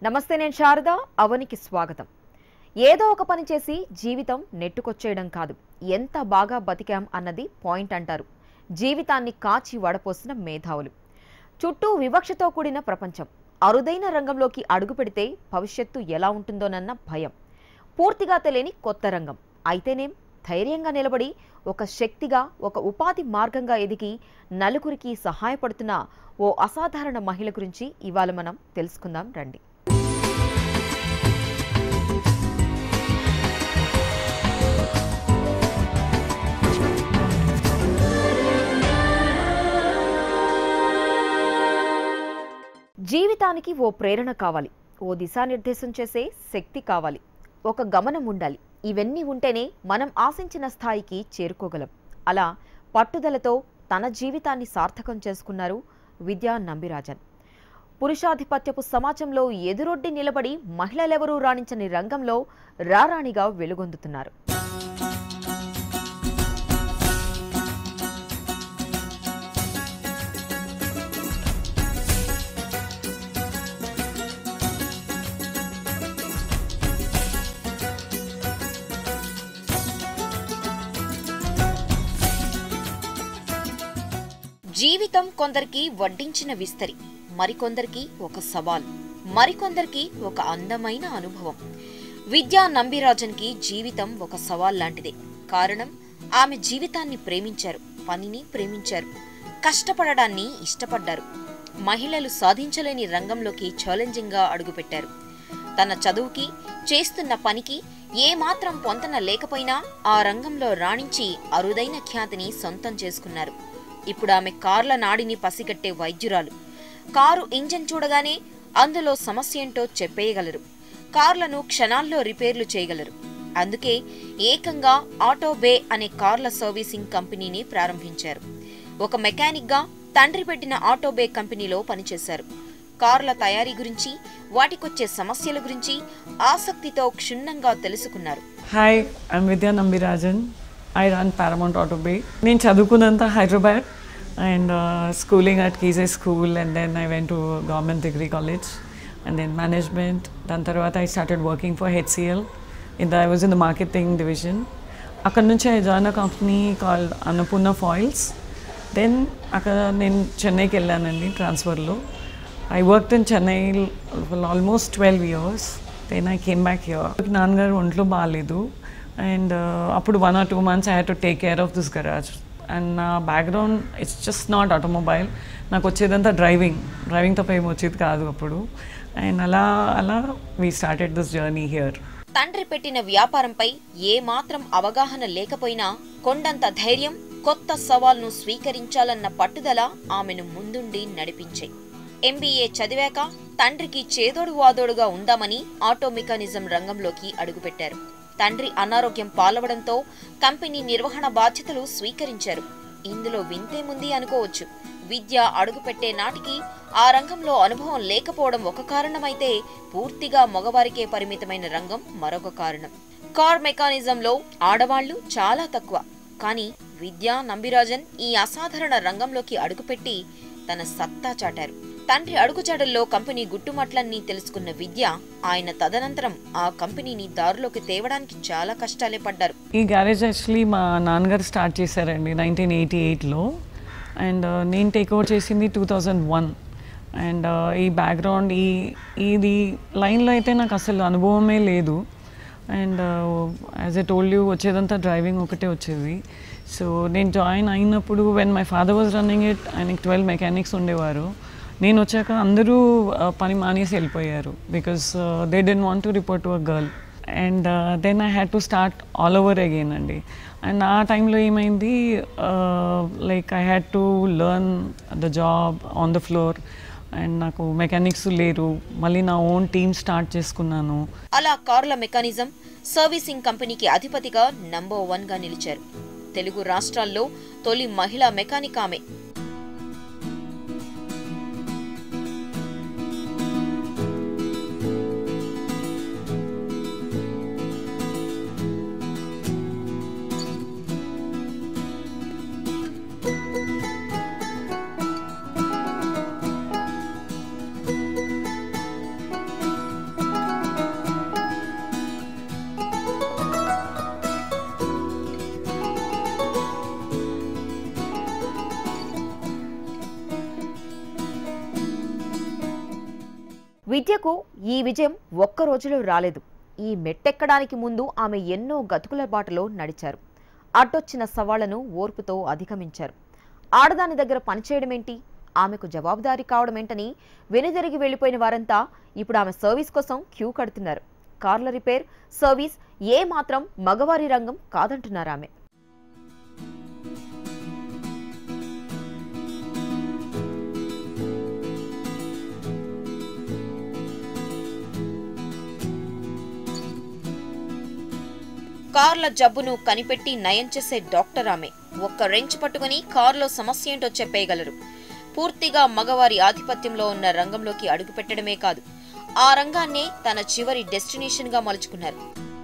నమస్తే నేను శారద అవనికి స్వాగతం ఏదో ఒక పని చేసి జీవితం నెట్టుకొచ్చేయడం కాదు ఎంత బాగా బతికాం అన్నది పాయింట్ అంటారు జీవితాన్ని కాచి వడపోసిన మేధావులు చుట్టూ వివక్షతో కూడిన ప్రపంచం అరుదైన రంగంలోకి అడుగు పెడితే భవిష్యత్తు ఎలా ఉంటుందోనన్న భయం పూర్తిగా తెలియని కొత్త రంగం అయితేనేం ధైర్యంగా నిలబడి ఒక శక్తిగా ఒక ఉపాధి మార్గంగా ఎదిగి నలుగురికి సహాయపడుతున్న ఓ అసాధారణ మహిళ గురించి ఇవాళ మనం తెలుసుకుందాం రండి జీవితానికి ఓ ప్రేరణ కావాలి ఓ దిశానిర్దేశం చేసే శక్తి కావాలి ఒక గమనం ఉండాలి ఇవన్నీ ఉంటేనే మనం ఆశించిన స్థాయికి చేరుకోగలం అలా పట్టుదలతో తన జీవితాన్ని సార్థకం చేసుకున్నారు విద్యా నంబిరాజన్ పురుషాధిపత్యపు సమాజంలో ఎదురొడ్డి నిలబడి మహిళలెవరూ రాణించని రంగంలో రారాణిగా వెలుగొందుతున్నారు జీవితం కొందరికి వడ్డించిన విస్తరి మరికొందరికి ఒక సవాల్ మరికొందరికి ఒక అందమైన అనుభవం విద్యా నంబిరాజన్కి జీవితం ఒక సవాల్ లాంటిదే కారణం ఆమె జీవితాన్ని ప్రేమించారు పనిని ప్రేమించారు కష్టపడడాన్ని ఇష్టపడ్డారు మహిళలు సాధించలేని రంగంలోకి ఛాలెంజింగ్గా అడుగుపెట్టారు తన చదువుకి చేస్తున్న పనికి ఏమాత్రం పొంతన లేకపోయినా ఆ రంగంలో రాణించి అరుదైన ఖ్యాతిని సొంతం చేసుకున్నారు ఇప్పుడు ఆమె కార్ల నాడిని పసిగట్టే వైద్యురాలు కారు ఇంజన్ చూడగానే అందులో సమస్య ఏంటో చెప్పేయగలరు కార్లను క్షణాల్లో రిపేర్లు చేయగలరు అందుకే ఏకంగా ఆటో బే అనే కార్ల సర్వీసింగ్ కంపెనీని ప్రారంభించారు ఒక మెకానిక్గా తండ్రి పెట్టిన ఆటో బే కంపెనీలో పనిచేశారు కార్ల తయారీ గురించి వాటికొచ్చే సమస్యల గురించి ఆసక్తితో క్షుణ్ణంగా తెలుసుకున్నారు hi I'm Vidya Nambirajan I run Paramount auto bay నేను చదువుకున్నంత Hyderabad and schooling at KJ school and then I went to government degree college and then management దాని తర్వాత I started working for HCL in the I was in the marketing division అక్కడ నుంచి I join a company call Annapurna foils then అక్కడ నేను చెన్నైకి వెళ్ళానండి ట్రాన్స్ఫర్లో I work in Chennai almost twelve years then I came back here నాన్నగారు ఒంట్లో బాగాలేదు అండ్ అప్పుడు one or two months I had to take care of this garage and నా background it's just not automobile నాకు వచ్చేదంతా డ్రైవింగ్ డ్రైవింగ్ తప్ప ఏం వచ్చేది కాదు అప్పుడు అండ్ అలా అలా we started this journey here తండ్రి పెట్టిన వ్యాపారంపై ఏ మాత్రం అవగాహన లేకపోయినా కొండంత ధైర్యం కొత్త సవాల్ను స్వీకరించాలన్న పట్టుదల ఆమెను ముందుండి నడిపించాయి ఎంబీఏ చదివాక తండ్రికి చేదోడు వాదోడుగా ఉందామని ఆటో మెకానిజం రంగంలోకి అడుగుపెట్టారు తండ్రి అనారోగ్యం పాలవడంతో కంపెనీ నిర్వహణ బాధ్యతలు స్వీకరించారు ఇందులో వింతేముంది అనుకోవచ్చు విద్య అడుగుపెట్టే నాటికి ఆ రంగంలో అనుభవం లేకపోవడం ఒక కారణమైతే పూర్తిగా మగవారికే పరిమితమైన రంగం మరొక కారణం కార్ మెకానిజంలో ఆడవాళ్లు చాలా తక్కువ కానీ విద్యా నంబిరాజన్ ఈ అసాధారణ రంగంలోకి అడుగుపెట్టి తన సత్తా చాటారు తండ్రి అడుగుజాడల్లో కంపెనీ గుట్టుమట్లన్నీ తెలుసుకున్న విద్య ఆయన తదనంతరం ఆ కంపెనీని దారిలోకి తేవడానికి చాలా కష్టాలే పడ్డారు ఈ గ్యారేజ్ యాక్చువల్లీ మా నాన్నగారు స్టార్ట్ చేశారండి నైన్టీన్ ఎయిటీ ఎయిట్లో అండ్ నేను టేక్ ఓవర్ చేసింది టూ థౌజండ్ వన్ అండ్ ఈ బ్యాక్గ్రౌండ్ ఈ ఇది లైన్లో అయితే నాకు అసలు అనుభవమే లేదు and as a told you వచ్చేదంతా డ్రైవింగ్ ఒకటే వచ్చేది సో నేను జాయిన్ అయినప్పుడు when my father was running it ఆయనకి ట్వెల్వ్ మెకానిక్స్ ఉండేవారు నేను వచ్చాక అందరూ uh, పని మానేసి వెళ్ళిపోయారు because they didn't want to report to a girl and then I had to start all over again అండి అండ్ ఆ టైంలో ఏమైంది like I had to learn the job on the floor and నాకు mechanics లేరు మళ్ళీ నా own team start చేసుకున్నాను అలా కార్ల మెకానిజం సర్వీసింగ్ కంపెనీకి అధిపతిగా నంబర్ వన్ గా నిలిచారు తెలుగు రాష్ట్రాల్లో తొలి మహిళా మెకానిక్ ఆమె విద్యకు ఈ విజయం ఒక్క రోజులో రాలేదు ఈ మెట్టెక్కడానికి ముందు ఆమె ఎన్నో గతుకుల బాటలో నడిచారు అడ్డొచ్చిన సవాళ్లను ఓర్పుతో అధిగమించారు ఆడదాని దగ్గర పనిచేయడమేంటి ఆమెకు జవాబుదారీ కావడమేంటని వెనుదిరిగి వెళ్లిపోయిన వారంతా ఇప్పుడు ఆమె సర్వీస్ కోసం క్యూ కడుతున్నారు కార్ల రిపేర్ సర్వీస్ ఏ మాత్రం మగవారి రంగం కాదంటున్నారు ఆమె కార్ల జబ్బును కనిపెట్టి నయం చేసే డాక్టర్ ఆమె ఒక్క రెంచ్ పట్టుకుని కారులో సమస్య ఏంటో చెప్పేయగలరు పూర్తిగా మగవారి ఆధిపత్యంలో ఉన్న రంగంలోకి అడుగుపెట్టడమే కాదు ఆ రంగాన్నే తన చివరి డెస్టినేషన్ గా మలుచుకున్నారు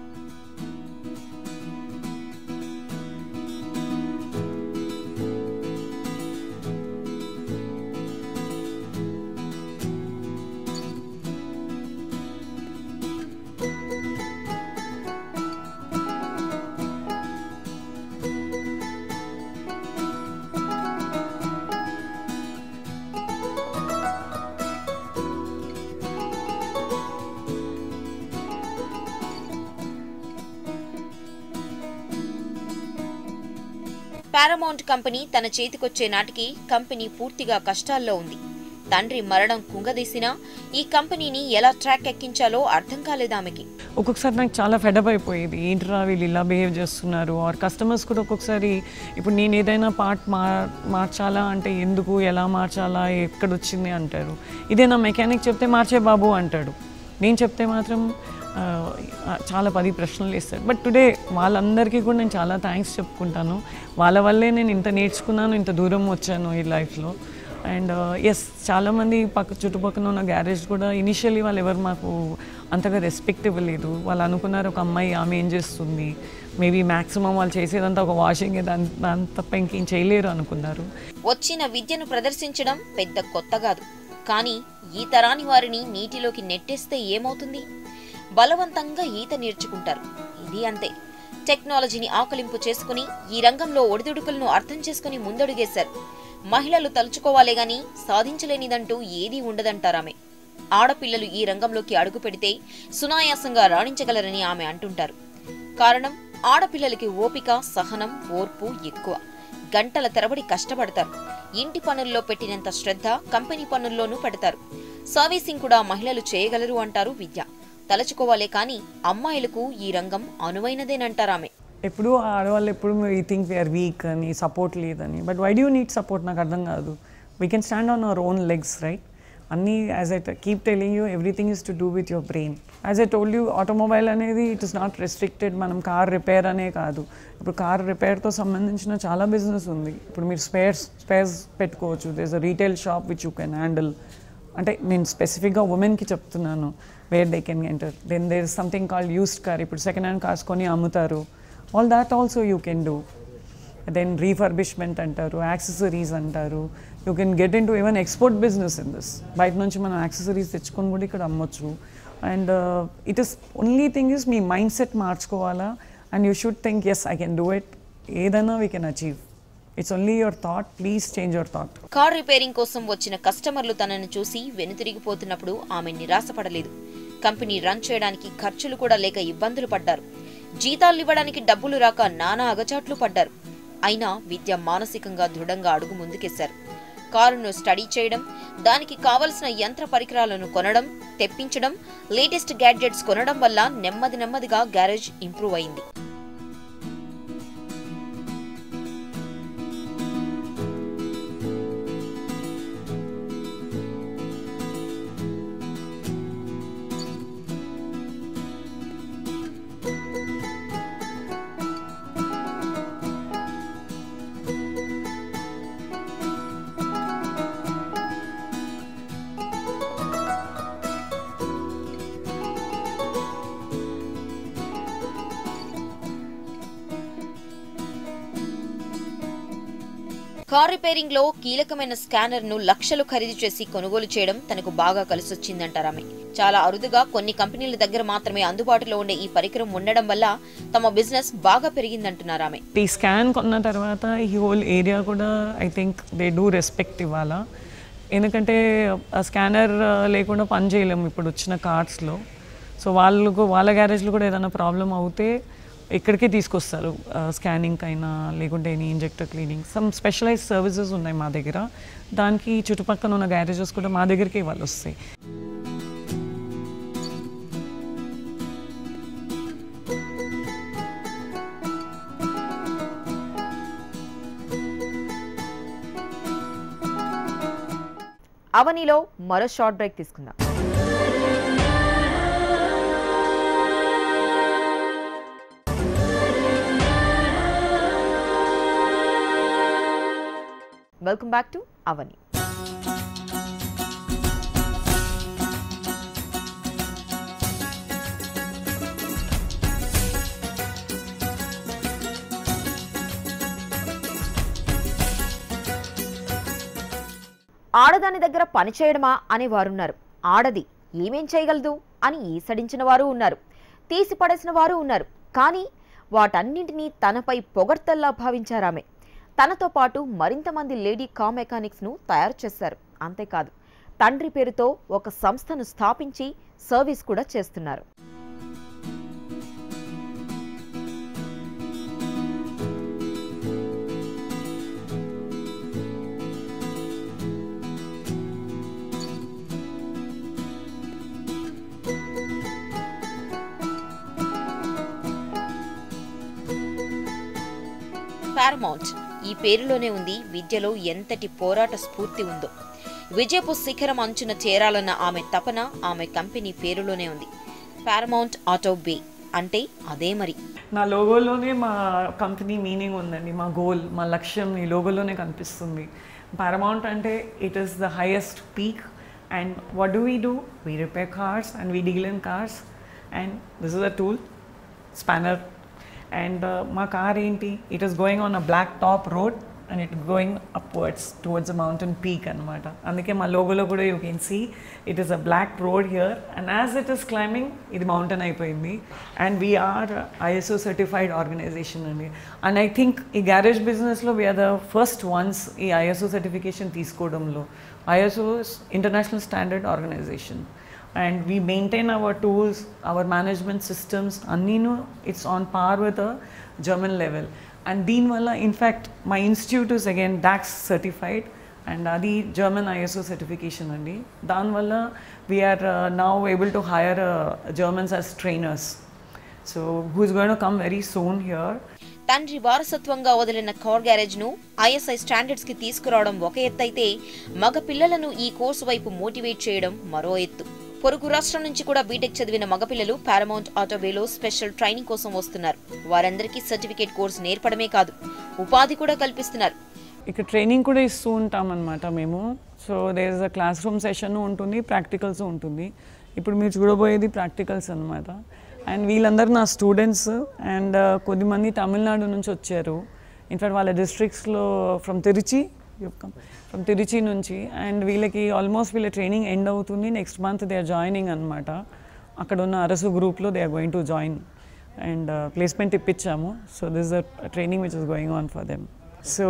పారామౌంట్ కంపెనీ తన చేతికొచ్చే నాటికి కంపెనీ పూర్తిగా కష్టాల్లో ఉంది తండ్రి మరణం కుంగదీసినా ఈ కంపెనీని ఎలా ట్రాక్ ఎక్కించాలో అర్థం కాలేదు ఆమెకి ఒక్కొక్కసారి నాకు చాలా ఫెడప్ అయిపోయేది ఏంట్రా వీళ్ళు ఇలా బిహేవ్ చేస్తున్నారు ఆర్ కస్టమర్స్ కూడా ఒక్కొక్కసారి ఇప్పుడు నేను ఏదైనా పార్ట్ మా మార్చాలా అంటే ఎందుకు ఎలా మార్చాలా ఎక్కడ వచ్చింది అంటారు ఇదే నా మెకానిక్ చెప్తే మార్చే బాబు అంటాడు నేను చెప్తే మాత్రం ఆ, చాలా పది ప్రశ్నలు వేస్తాడు బట్ టుడే వాళ్ళందరికీ కూడా నేను చాలా థ్యాంక్స్ చెప్పుకుంటాను వాళ్ళ వల్లే నేను ఇంత నేర్చుకున్నాను ఇంత దూరం వచ్చాను ఈ లైఫ్లో అండ్ ఎస్ చాలామంది పక్క చుట్టుపక్కల ఉన్న గ్యారేజ్ కూడా ఇనిషియల్లీ వాళ్ళు ఎవరు మాకు అంతగా రెస్పెక్ట్ ఇవ్వలేదు వాళ్ళు అనుకున్నారు ఒక అమ్మాయి ఆమె ఏం చేస్తుంది మేబీ మ్యాక్సిమం వాళ్ళు చేసేదంతా ఒక వాషింగ్ దాని దాని తప్ప ఇంకేం చేయలేరు అనుకున్నారు వచ్చిన విద్యను ప్రదర్శించడం పెద్ద కొత్త కాదు కానీ ఈ తరాని వారిని నీటిలోకి నెట్టేస్తే ఏమవుతుంది బలవంతంగా ఈత నేర్చుకుంటారు ఇది అంతే టెక్నాలజీని ఆకలింపు చేసుకుని ఈ రంగంలో ఒడిదుడుకులను అర్థం చేసుకుని ముందడుగేశారు మహిళలు తలుచుకోవాలే గాని సాధించలేనిదంటూ ఏదీ ఉండదంటారామె ఆడపిల్లలు ఈ రంగంలోకి అడుగు పెడితే సునాయాసంగా రాణించగలరని ఆమె అంటుంటారు కారణం ఆడపిల్లలకి ఓపిక సహనం ఓర్పు ఎక్కువ గంటల తరబడి కష్టపడతారు ఇంటి పనుల్లో పెట్టినంత శ్రద్ధ కంపెనీ పనుల్లోనూ పెడతారు సర్వీసింగ్ కూడా మహిళలు చేయగలరు అంటారు విద్య తలచుకోవాలే కానీ అమ్మాయిలకు ఈ రంగం అనువైనదేనంటారామె ఎప్పుడు ఆడవాళ్ళు ఎప్పుడు ఈ థింక్ వీఆర్ వీక్ అని సపోర్ట్ లేదని but why do need support నాకు అర్థం కాదు we can stand on our own legs right అన్నీ as I keep telling you everything is to do with your brain as I told you automobile అనేది it is not restricted మనం car repair అనే కాదు ఇప్పుడు car రిపేర్తో సంబంధించిన చాలా business ఉంది ఇప్పుడు మీరు స్పేర్స్ స్పేర్స్ పెట్టుకోవచ్చు there's a retail shop which you can handle అంటే నేను స్పెసిఫిక్గా ఉమెన్కి చెప్తున్నాను where they can enter then there is something called used car ఇప్పుడు సెకండ్ హ్యాండ్ కార్స్ కొని అమ్ముతారు all that also you can do then refurbishment అంటారు యాక్సెసరీస్ అంటారు you can get in to even export business in this బయట నుంచి మనం accessories తెచ్చుకొని కూడా ఇక్కడ అమ్మొచ్చు and it is only thing is మీ మైండ్ సెట్ మార్చుకోవాలా and you should think yes I can do it ఏదైనా we can achieve it's only your thought please change your thought car repairing కోసం వచ్చిన కస్టమర్లు తనను చూసి వెనుతిరిగిపోతున్నప్పుడు ఆమె నిరాశపడలేదు కంపెనీ రన్ చేయడానికి ఖర్చులు కూడా లేక ఇబ్బందులు పడ్డారు జీతాలు ఇవ్వడానికి డబ్బులు రాక నానా అగచాట్లు పడ్డారు అయినా విద్య మానసికంగా దృఢంగా అడుగు ముందుకేశారు కారును స్టడీ చేయడం దానికి కావలసిన యంత్ర పరికరాలను కొనడం తెప్పించడం లేటెస్ట్ గ్యాడ్జెట్స్ కొనడం వల్ల నెమ్మది నెమ్మదిగా గ్యారేజ్ ఇంప్రూవ్ అయింది కార్ రిపేరింగ్ లో కీలకమైన స్కానర్ ను లక్షలు ఖరీదు చేసి కొనుగోలు చేయడం తనకు బాగా కలిసొచ్చిందంటారామె చాలా అరుదుగా కొన్ని కంపెనీల దగ్గర మాత్రమే అందుబాటులో ఉండే ఈ పరికరం ఉండడం వల్ల తమ బిజినెస్ బాగా పెరిగిందంటున్నారామె ఈ స్కాన్ కొన్న తర్వాత ఈ హోల్ ఏరియా కూడా I think they do respect ఇవ్వాలా ఎందుకంటే ఆ స్కానర్ లేకుండా పని చేయలేము ఇప్పుడు వచ్చిన కార్డ్స్లో సో వాళ్ళకు వాళ్ళ గ్యారేజ్లో కూడా ఏదైనా ప్రాబ్లం అవుతే ఇక్కడికే తీసుకొస్తారు స్కానింగ్ అయినా లేకుంటే any injector cleaning some specialize services ఉన్నాయి మా దగ్గర దానికి చుట్టుపక్కల ఉన్న గ్యారేజెస్ కూడా మా దగ్గరికి వాళ్ళు వస్తాయి అవనిలో మరో షార్ట్ బ్రేక్ తీసుకుందాం వెల్కమ్ బ్యాక్ టు అవని ఆడదాని దగ్గర పని చేయడమా అని వారున్నారు ఆడది ఏమేం చేయగలదు అని ఈసడించిన వారు ఉన్నారు తీసి పడేసిన వారు ఉన్నారు కానీ వాటన్నింటినీ తనపై పొగడ్తల్లా భావించారామె తనతో పాటు మరింత మంది లేడీ కా మెకానిక్స్ను తయారు చేశారు అంతేకాదు తండ్రి పేరుతో ఒక సంస్థను స్థాపించి సర్వీస్ కూడా చేస్తున్నారు పారమౌంట్ ఈ పేరులోనే ఉంది విద్యలో ఎంతటి పోరాట స్ఫూర్తి ఉందో విజయపు శిఖరం అంచున చేరాలన్న ఆమె తపన ఆమె కంపెనీ పేరులోనే ఉంది పారమౌంట్ ఆటో బే అంటే అదే మరి నా లోగోలోనే మా కంపెనీ మీనింగ్ ఉందండి మా గోల్ మా లక్ష్యం ఈ లోగోలోనే కనిపిస్తుంది పారమౌంట్ అంటే it is the highest peak and what do we do we repair cars and we deal in cars and this is a tool spanner and మా కార్ ఏంటి it is going on a black top road and it going upwards towards a mountain peak అనమాట అందుకే మా లోగోలో కూడా you can see it is a black road here and as it is climbing ఇది mountain అయిపోయింది and we are ISO certified organisation అండి and I think ఈ garage బిజినెస్లో వీఆర్ ద ఫస్ట్ వన్స్ ఈ ఐఎస్ఓ సర్టిఫికేషన్ తీసుకోవడంలో ISO international standard organisation and we maintain our tools, our management systems, anninu it's on par with a German level. And Deenwala, in fact, my institute is again DAX certified and Adi German ISO certification andi. Danwala, we are uh, now able to hire uh, Germans as trainers. So who is going to come very soon here. తండ్రి వారసత్వంగా వదిలిన car garage ను ISI standards కి తీసుకురావడం ఒక ఎత్తు అయితే మగ పిల్లలను ఈ కోర్సు వైపు మోటివేట్ చేయడం మరో ఎత్తు పొరుగు రాష్ట్రం నుంచి కూడా బీటెక్ చదివిన మగపిల్లలు పారమౌంట్ ఆటోవేలో స్పెషల్ ట్రైనింగ్ కోసం వస్తున్నారు వారందరికీ సర్టిఫికేట్ కోర్సు నేర్పడమే కాదు ఉపాధి కూడా కల్పిస్తున్నారు ఇక్కడ ట్రైనింగ్ కూడా ఇస్తూ ఉంటాం అనమాట మేము so there is a class room session ఉంటుంది ప్రాక్టికల్స్ ఉంటుంది ఇప్పుడు మీరు చూడబోయేది ప్రాక్టికల్స్ అనమాట అండ్ వీళ్ళందరూ నా స్టూడెంట్స్ అండ్ కొద్దిమంది తమిళనాడు నుంచి వచ్చారు ఇన్ఫాక్ట్ వాళ్ళ డిస్ట్రిక్ట్స్లో ఫ్రమ్ తిరుచి ఫ్రమ్ తిరుచి నుంచి అండ్ వీళ్ళకి ఆల్మోస్ట్ వీళ్ళ ట్రైనింగ్ ఎండ్ అవుతుంది next month they are joining అనమాట అక్కడ ఉన్న అరసు గ్రూప్లో they are going to join and placement ఇప్పించాము so this the training which is going on for them so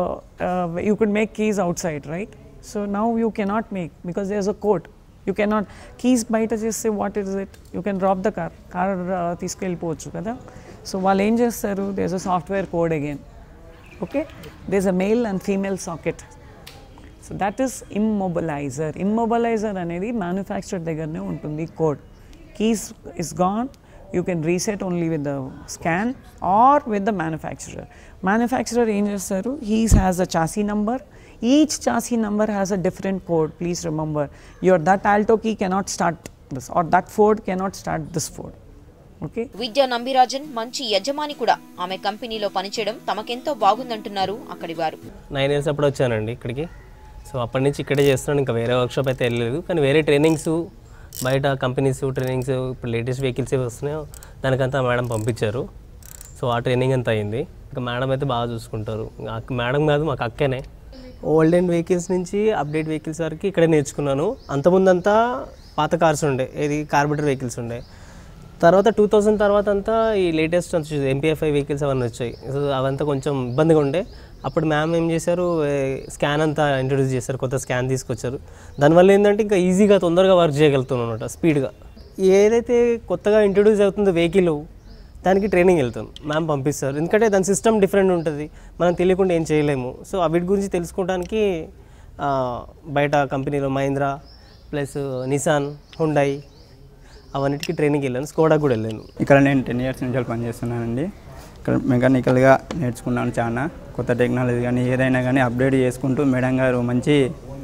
you could make keys out side right so now you cannot make because there is a code you cannot keys బయట చేస్తే what is it you can drop the car car తీసుకెళ్ళిపోవచ్చు కదా so వాళ్ళు ఏం చేస్తారు there is a software code again okay there is a male and female socket so that is immobiliser immobiliser అనేది manufacture దగ్గరనే ఉంటుంది code keys is gone you can reset only with the scan or with the manufacturer manufacturer ఏం చేస్తారు he's has a chassis number each chassis number has a different code please remember your that Alto key cannot start this or that Ford cannot start this Ford okay Vidya Nambirajan మంచి యజమాని కూడా ఆమె కంపెనీలో పనిచేయడం తమకెంతో బాగుందంటున్నారు అక్కడి వారు నైన్ ఇయర్స్ అప్పుడు వచ్చానండి ఇక్కడికి సో అప్పటి నుంచి ఇక్కడే చేస్తున్నాను ఇంకా వేరే వర్క్షాప్ అయితే వెళ్ళలేదు కానీ వేరే ట్రైనింగ్స్ బయట కంపెనీస్ ట్రైనింగ్స్ ఇప్పుడు లేటెస్ట్ వెహికల్స్ ఏవి వస్తున్నాయో దానికంతా మేడం పంపించారు సో ఆ ట్రైనింగ్ అంతా అయింది ఇంకా మేడం అయితే బాగా చూసుకుంటారు ఇంకా అక్క- మేడం కాదు మాకు అక్కనే ఓల్డ్ అండ్ వెహికల్స్ నుంచి అప్డేట్ వెహికల్స్ వరకు ఇక్కడే నేర్చుకున్నాను అంతకుముందంతా పాత కార్స్ ఉండే ఏది కార్బొరేటర్ వెహికల్స్ ఉండే తర్వాత టూ థౌజండ్ తర్వాత అంతా ఈ లేటెస్ట్ ఎంపీఎఫ్ఐ వెహికల్స్ అవన్నీ వచ్చాయి సో అవంతా కొంచెం ఇబ్బందిగా ఉండే అప్పుడు మ్యామ్ ఏం చేశారు స్కాన్ అంతా ఇంట్రొడ్యూస్ చేశారు కొత్త స్కాన్ తీసుకొచ్చారు దానివల్ల ఏంటంటే ఇంకా ఈజీగా తొందరగా వర్క్ చేయగలుగుతాం అనమాట స్పీడ్గా ఏదైతే కొత్తగా ఇంట్రొడ్యూస్ అవుతుందో వెహికల్ దానికి ట్రైనింగ్ వెళ్తాం మ్యామ్ పంపిస్తారు ఎందుకంటే దాని సిస్టమ్ డిఫరెంట్ ఉంటుంది మనం తెలియకుండా ఏం చేయలేము సో వీటి గురించి తెలుసుకోవడానికి ఆ, బయట కంపెనీలో మహీంద్రా ప్లస్ నిసాన్ హుండాయి అవన్నిటికీ ట్రైనింగ్ వెళ్ళాను స్కోడా కూడా వెళ్ళాను ఇక్కడ నేను టెన్ ఇయర్స్ నుంచి పనిచేస్తున్నానండి ఇక్కడ మెకానికల్గా నేర్చుకున్నాను చాలా కొత్త టెక్నాలజీ కానీ ఏదైనా కానీ అప్డేట్ చేసుకుంటూ మేడం గారు మంచి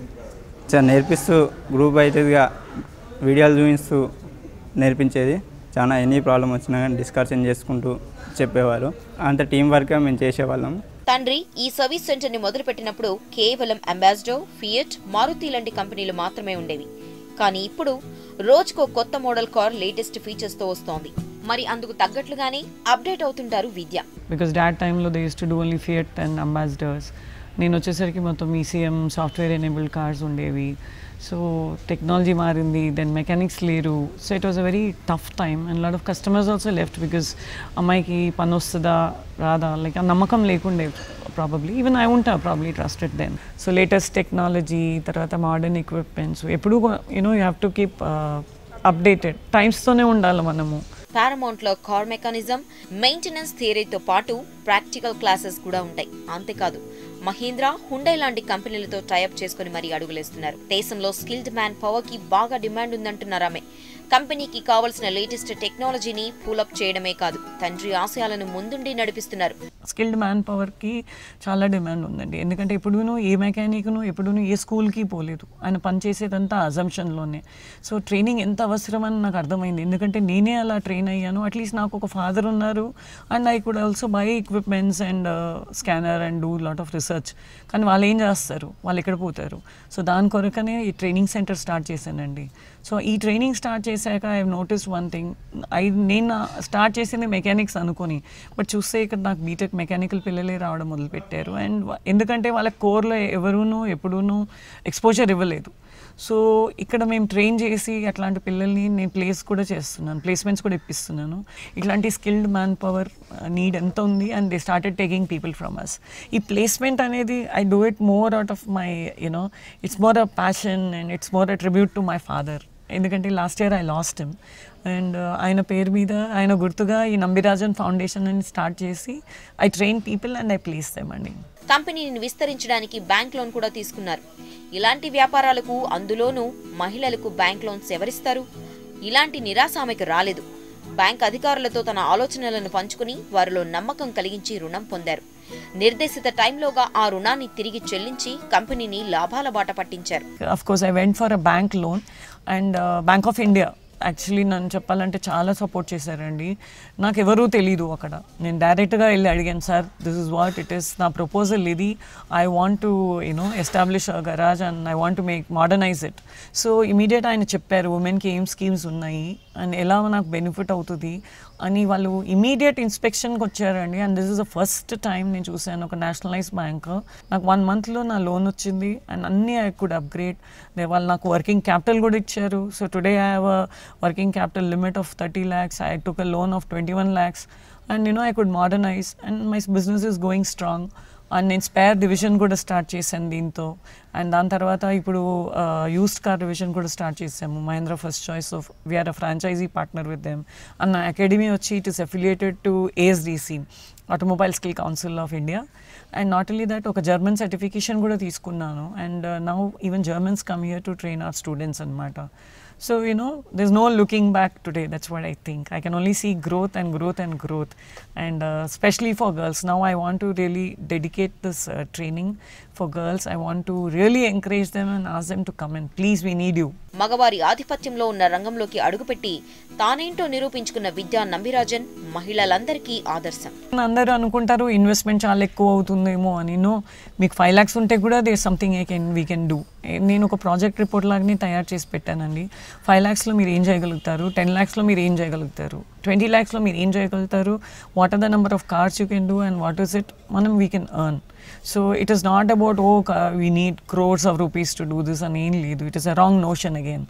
చాలా నేర్పిస్తూ గ్రూప్ వైజ్గా వీడియోలు చూపిస్తూ నేర్పించేది చాలా ఎనీ ప్రాబ్లం వచ్చినా కానీ డిస్కషన్ చేసుకుంటూ చెప్పేవారు అంత టీం వర్క్గా మేము చేసేవాళ్ళం తండ్రి ఈ సర్వీస్ సెంటర్ ని మొదలుపెట్టినప్పుడు కేవలం అంబాసిడర్ ఫియట్ మారుతి లాంటి కంపెనీలు మాత్రమే ఉండేవి కానీ ఇప్పుడు రోజుకో కొత్త మోడల్ కార్ లేటెస్ట్ ఫీచర్స్ తో వస్తోంది మరి అందుకు తగ్గట్లుగానే అప్డేట్ అవుతుంటారు విద్య బికాస్ డాట్ టైంలో they use to do only Fiat and Ambassadors నేను వచ్చేసరికి మొత్తం ఈసీఎం సాఫ్ట్వేర్ ఎనేబుల్డ్ కార్స్ ఉండేవి సో టెక్నాలజీ మారింది దెన్ మెకానిక్స్ లేరు so it was a very tough time and lot of customers also left because అమ్మాయికి పని వస్తుందా రాదా లైక్ ఆ నమ్మకం లేకుండే ప్రాబబ్లీ ఈవెన్ ఐ ఉంటా probably trusted then so latest technology తర్వాత మోడర్న్ ఎక్విప్మెంట్స్ ఎప్పుడు you know you have to keep updated టైమ్స్తోనే ఉండాలి మనము పారమౌంట్ లో కార్ మెకానిజం మెయింటెనెన్స్ థియరీతో పాటు ప్రాక్టికల్ క్లాసెస్ కూడా ఉంటాయి అంతేకాదు మహీంద్రా హుండై లాంటి కంపెనీలతో టైఅప్ చేసుకుని మరీ అడుగులేస్తున్నారు దేశంలో స్కిల్డ్ మ్యాన్ పవర్ కి బాగా డిమాండ్ ఉందంటున్నారు ఆమె కంపెనీకి కావలసిన లేటెస్ట్ టెక్నాలజీని పూలప్ చేయడమే కాదు తండ్రి ఆశయాలను ముందుండి నడిపిస్తున్నారు స్కిల్డ్ మ్యాన్ పవర్కి చాలా డిమాండ్ ఉందండి ఎందుకంటే ఎప్పుడూను ఏ మెకానిక్ను ఎప్పుడూను ఏ స్కూల్కి పోలేదు ఆయన పనిచేసేదంతా అజంప్షన్లోనే సో ట్రైనింగ్ ఎంత అవసరమని నాకు అర్థమైంది ఎందుకంటే నేనే అలా ట్రైన్ అయ్యాను అట్లీస్ట్ నాకు ఒక ఫాదర్ ఉన్నారు and I could also buy equipments and scanner and do lot of research కానీ వాళ్ళు ఏం చేస్తారు వాళ్ళు ఎక్కడ పోతారు సో దాని కొరకనే ఈ ట్రైనింగ్ సెంటర్ స్టార్ట్ చేశానండి సో ఈ ట్రైనింగ్ స్టార్ట్ చేశాక I notice one thing I నేను స్టార్ట్ చేసింది మెకానిక్స్ అనుకొని బట్ చూస్తే ఇక్కడ నాకు బీటెక్ మెకానికల్ పిల్లలే రావడం మొదలుపెట్టారు అండ్ ఎందుకంటే వాళ్ళ కోర్లో ఎవరూనూ ఎప్పుడూనూ ఎక్స్పోజర్ ఇవ్వలేదు సో ఇక్కడ మేము ట్రైన్ చేసి అట్లాంటి పిల్లల్ని నేను ప్లేస్ కూడా చేస్తున్నాను ప్లేస్మెంట్స్ కూడా ఇప్పిస్తున్నాను ఇట్లాంటి స్కిల్డ్ మ్యాన్ పవర్ నీడ్ ఎంత ఉంది and they started taking people from us ఈ ప్లేస్మెంట్ అనేది I do it more out of my you know it's more a passion and it's more a tribute to my father ఎందుకంటే last year I lost him and ఆయన పేరు మీద ఆయన గుర్తుగా ఈ Nambirajan foundation అని స్టార్ట్ చేసి I train people and I place them అండి కంపెనీని విస్తరించడానికి బ్యాంక్ లోన్ కూడా తీసుకున్నారు ఇలాంటి వ్యాపారాలకు అందులోనూ మహిళలకు బ్యాంక్ లోన్స్ ఎవరిస్తారు ఇలాంటి నిరాశ ఆమెకు రాలేదు బ్యాంక్ అధికారులతో తన ఆలోచనలను పంచుకుని వారిలో నమ్మకం కలిగించి రుణం పొందారు నిర్దేశిత టైంలోగా ఆ రుణాన్ని తిరిగి చెల్లించి కంపెనీని లాభాల బాట పట్టించారు of course I went for a bank loan and bank of India actually నన్ను చెప్పాలంటే చాలా సపోర్ట్ చేశారండి నాకు ఎవరూ తెలీదు అక్కడ నేను డైరెక్ట్గా వెళ్ళి అడిగాను sir this is what it is నా ప్రపోజల్ ఇది I want to you know establish a garage and I want to make modernise it so immediate ఆయన చెప్పారు ఉమెన్కి ఏం స్కీమ్స్ ఉన్నాయి అండ్ ఎలా నాకు బెనిఫిట్ అవుతుంది అని వాళ్ళు ఇమీడియట్ ఇన్స్పెక్షన్కి వచ్చారండి and this is the first time నేను చూశాను ఒక నేషనలైజ్ బ్యాంక్ నాకు వన్ మంత్లో నా లోన్ వచ్చింది అండ్ అన్నీ ఐ కుడ్ అప్గ్రేడ్ వాళ్ళు నాకు వర్కింగ్ క్యాపిటల్ కూడా ఇచ్చారు so today I have a working capital limit of thirty lakhs I took a loan of twenty one lakhs and you know I could modernise and my business is going strong and నేను spare division కూడా start చేశాను దీంతో and దాని తర్వాత ఇప్పుడు used car division కూడా start చేసాము Mahindra first choice of we are a franchisee partner with them and నా అకాడమీ వచ్చి it is affiliated to ఏఎస్డిసి automobile skill council of India and not only that ఒక జర్మన్ సర్టిఫికేషన్ కూడా తీసుకున్నాను and now even Germans come here to train our students అనమాట so you know there's no looking back today that's what i think i can only see growth and growth and growth and uh, especially for girls now i want to really dedicate this uh, training for girls i want to really encourage them and ask them to come in please we need you మగవారి ఆధిపత్యంలో ఉన్న రంగంలోకి అడుగుపెట్టి తానేంటో నిరూపించుకున్న విద్యా నంబిరాజన్ మహిళలందరికీ ఆదర్శం అందరూ అనుకుంటారు investment చాలా ఎక్కువ అవుతుందేమో అని నో మీకు ఫైవ్ ల్యాక్స్ ఉంటే కూడా they something I can we can do నేను ఒక ప్రాజెక్ట్ రిపోర్ట్ లాగానే తయారు చేసి పెట్టానండి ఫైవ్ ల్యాక్స్లో మీరు ఏం చేయగలుగుతారు టెన్ ల్యాక్స్లో మీరు ఏం చేయగలుగుతారు ట్వంటీ ల్యాక్స్లో మీరు ఏం చేయగలుగుతారు what are the number of cars you can do and what is it మనం we can earn so it is not about oh we need crores of rupees to do this అని ఏం లేదు it is a wrong notion again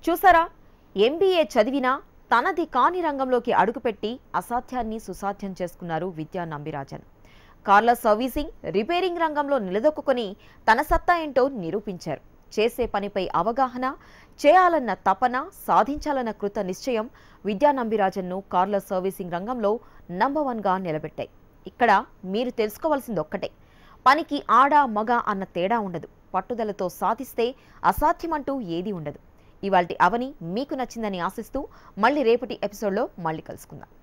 చూసారా MBA చదివినా తనది కాని రంగంలోకి అడుగుపెట్టి అసాధ్యాన్ని సుసాధ్యం చేసుకున్నారు విద్యా నంబిరాజన్ కార్ల సర్వీసింగ్ రిపేరింగ్ రంగంలో నిలదొక్కుని తన సత్తా ఏంటో నిరూపించారు చేసే పనిపై అవగాహన చేయాలన్న తపన సాధించాలన్న కృత నిశ్చయం విద్యా నంబిరాజన్ను కార్ల సర్వీసింగ్ రంగంలో నంబర్ వన్గా నిలబెట్టాయి ఇక్కడ మీరు తెలుసుకోవాల్సింది ఒక్కటే పనికి ఆడ మగ అన్న తేడా ఉండదు పట్టుదలతో సాధిస్తే అసాధ్యమంటూ ఏదీ ఉండదు ఇవాల్టి అవని మీకు నచ్చిందని ఆశిస్తూ మళ్ళీ రేపటి ఎపిసోడ్లో మళ్ళీ కలుసుకుందాం